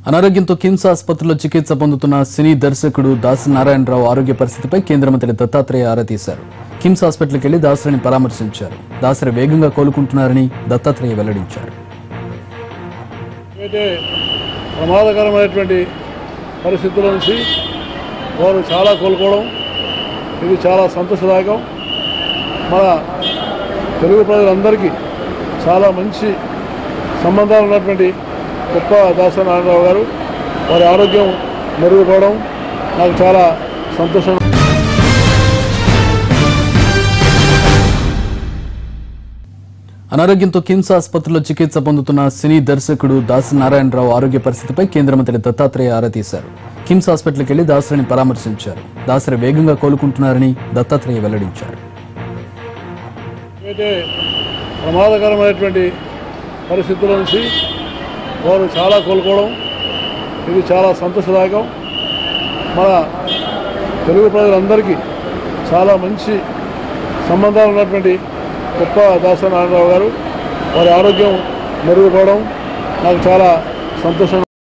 అనారోగ్యంతో కిమ్స్ ఆసుపత్రిలో చికిత్స పొందుతున్న సినీ దర్శకుడు దాసి నారాయణరావు ఆరోగ్య పరిస్థితిపై కేంద్ర మంత్రి దత్తాత్రేయ ఆరా తీశారు కిమ్స్ హాస్పిటల్కి వెళ్లి దాసరిని పరామర్శించారు దాసరి వేగంగా కోలుకుంటున్నారని దత్తాత్రేయ వెల్లడించారు అయితే ప్రమాదకరమైనటువంటి పరిస్థితుల నుంచి వారు చాలా కోలుకోవడం ఇది చాలా సంతోషదాయకం మన తెలుగు ప్రజలందరికీ చాలా మంచి సంబంధాలు ఉన్నటువంటి గొప్ప దాస నారాయణరావు గారు వారి ఆరోగ్యం మెరుగుపడడం నాకు చాలా సంతోషం అనారోగ్యంతో కిమ్స్ ఆసుపత్రిలో చికిత్స పొందుతున్న సినీ దర్శకుడు దాసి నారాయణరావు ఆరోగ్య పరిస్థితిపై కేంద్ర మంత్రి దత్తాత్రేయ ఆరా తీశారు కిమ్స్ హాస్పిటల్కి వెళ్లి దాసరిని పరామర్శించారు దాసరి వేగంగా కోలుకుంటున్నారని దత్తాత్రేయ వెల్లడించారు అయితే ప్రమాదకరమైనటువంటి పరిస్థితుల నుంచి వారు చాలా కోలుకోవడం ఇది చాలా సంతోషదాయకం మన తెలుగు ప్రజలందరికీ చాలా మంచి సంబంధాలు ఉన్నటువంటి గొప్ప దాస నారాయణరావు గారు వారి ఆరోగ్యం మెరుగుపడడం నాకు చాలా సంతోషం